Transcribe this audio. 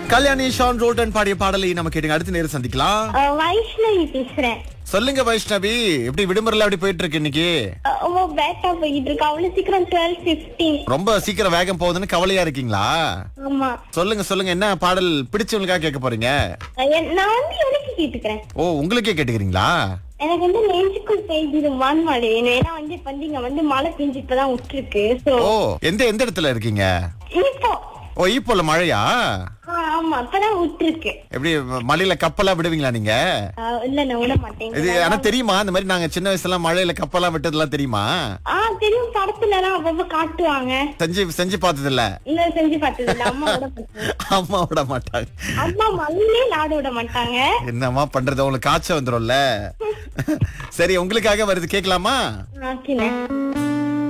Kalyani Shawn Roldan பாடிய பாடலை நம்ம கேட்டுங்க அடுத்த நேரம் சந்திக்கலாம் அஹ் வைஷ்ணவி பேசுறேன் சொல்லுங்க வைஷ்ணவி எப்படி விடுமுறையில எப்படி போயிட்டு இருக்கு இன்னைக்கு அஹ் ரொம்ப பேட்டா போயிட்டு இருக்கு அவ்வளவு சீக்கிரம் டுவெல் பிப்டீன் ரொம்ப சீக்கிரம் வேகம் போகுதுன்னு கவலையா இருக்கீங்களா ஆமா சொல்லுங்க சொல்லுங்க என்ன பாடல் பிடிச்சவங்களுக்காக கேட்க போறீங்க அஹ் என்- நான் வந்து எனக்கு கேட்டுக்கிறேன் ஓ உங்களுக்கே கேட்டுக்கிறீங்களா எனக்கு வந்து நெஞ்சுக்குள் பெய்திரு வான்மழை ஏன்னா வந்து இப்ப வந்து இங்க வந்து மழை பெஞ்சு இப்பதான் விட்டுருக்கு சோ ஓ எந்த எந்த இடத்துல இருக்கீங்க இப்போ ஓ ஈப்போல மழையா ஆ, ஆமா இப்பதான் விட்டுருக்கு எப்படி மலையில கப்பலா விடுவீங்களா நீங்க அஹ் இல்ல நான் விட மாட்டேன் இது ஆனா தெரியுமா இந்த மாதிரி நாங்க சின்ன வயசுல மழையில கப்பலா விட்டதெல்லாம் தெரியுமா ஆ தெரியும் படத்துல எல்லாம் அப்பப்ப காட்டுவாங்க செஞ்சு செஞ்சு பார்த்தது இல்ல இன்னும் செஞ்சு பார்த்தது இல்ல அம்மா விட மாட்டாங்க அம்மா விட மாட்டாங்க அம்மா மழையிலே லாட விட மாட்டாங்க என்னம்மா பண்றது உங்களுக்கு காய்ச்சல் வந்துரும்ல சரி உங்களுக்காக வருது கேட்கலாமா ஓகேண்ணே